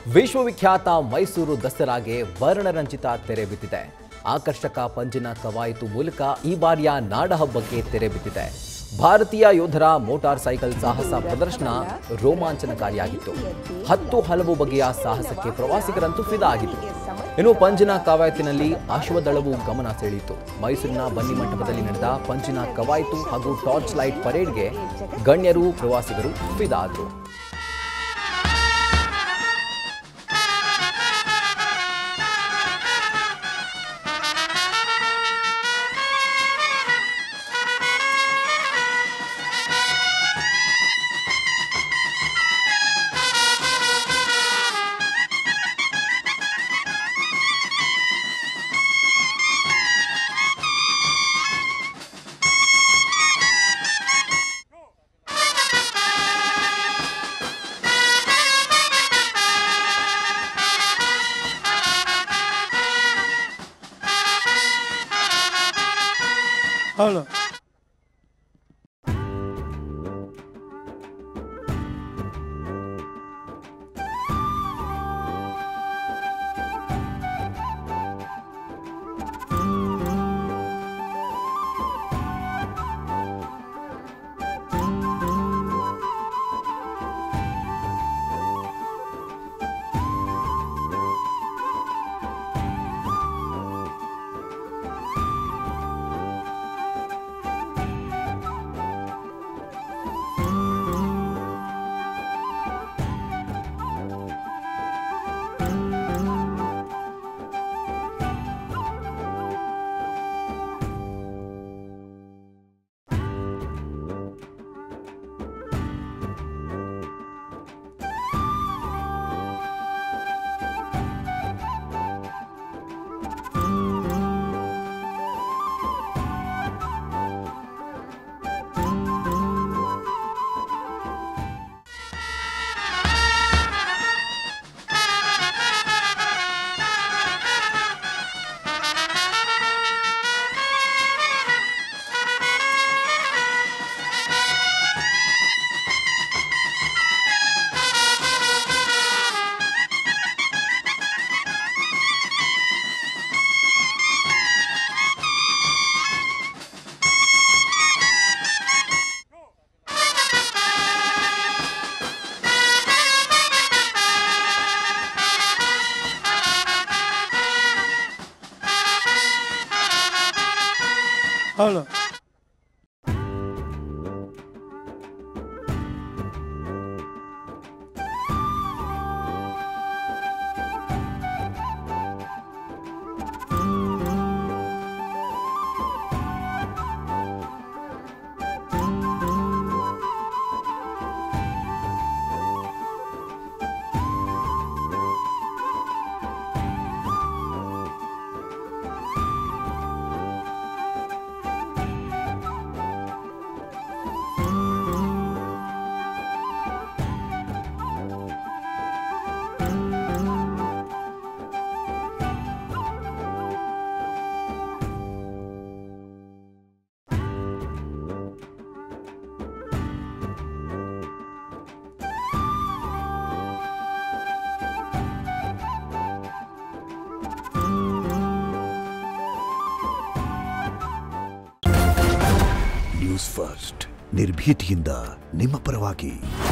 ವಿಶ್ವವಿಖ್ಯಾತ ಮೈಸೂರು ದಸರಾಗೆ ವರ್ಣರಂಜಿತ ತೆರೆ ಬಿದ್ದಿದೆ ಆಕರ್ಷಕ ಪಂಜಿನ ಕವಾಯತು ಮೂಲಕ ಈ ಬಾರಿಯ ನಾಡಹಬ್ಬಕ್ಕೆ ತೆರೆ ಬಿದ್ದಿದೆ ಭಾರತೀಯ ಯೋಧರ ಮೋಟಾರ್ ಸೈಕಲ್ ಸಾಹಸ ಪ್ರದರ್ಶನ ರೋಮಾಂಚನಕಾರಿಯಾಗಿತ್ತು ಹತ್ತು ಹಲವು ಬಗೆಯ ಸಾಹಸಕ್ಕೆ ಪ್ರವಾಸಿಗರಂತೂ ಫಿದಾ ಆಗಿತ್ತು ಇನ್ನು ಪಂಜಿನ ಕವಾಯತಿನಲ್ಲಿ ಅಶ್ವದಳವು ಗಮನ ಸೆಳೆಯಿತು ಮೈಸೂರಿನ ಬನ್ನಿ ಮಂಟಪದಲ್ಲಿ ನಡೆದ ಪಂಜಿನ ಕವಾಯತು ಹಾಗೂ ಟಾರ್ಚ್ ಲೈಟ್ ಪರೇಡ್ಗೆ ಗಣ್ಯರು ಪ್ರವಾಸಿಗರು ಫಿದಾ ಆದರು ಹೌದು ಹೌದು ನ್ಯೂಸ್ ಫಸ್ಟ್ ನಿರ್ಭೀತಿಯಿಂದ ನಿಮ್ಮ ಪರವಾಗಿ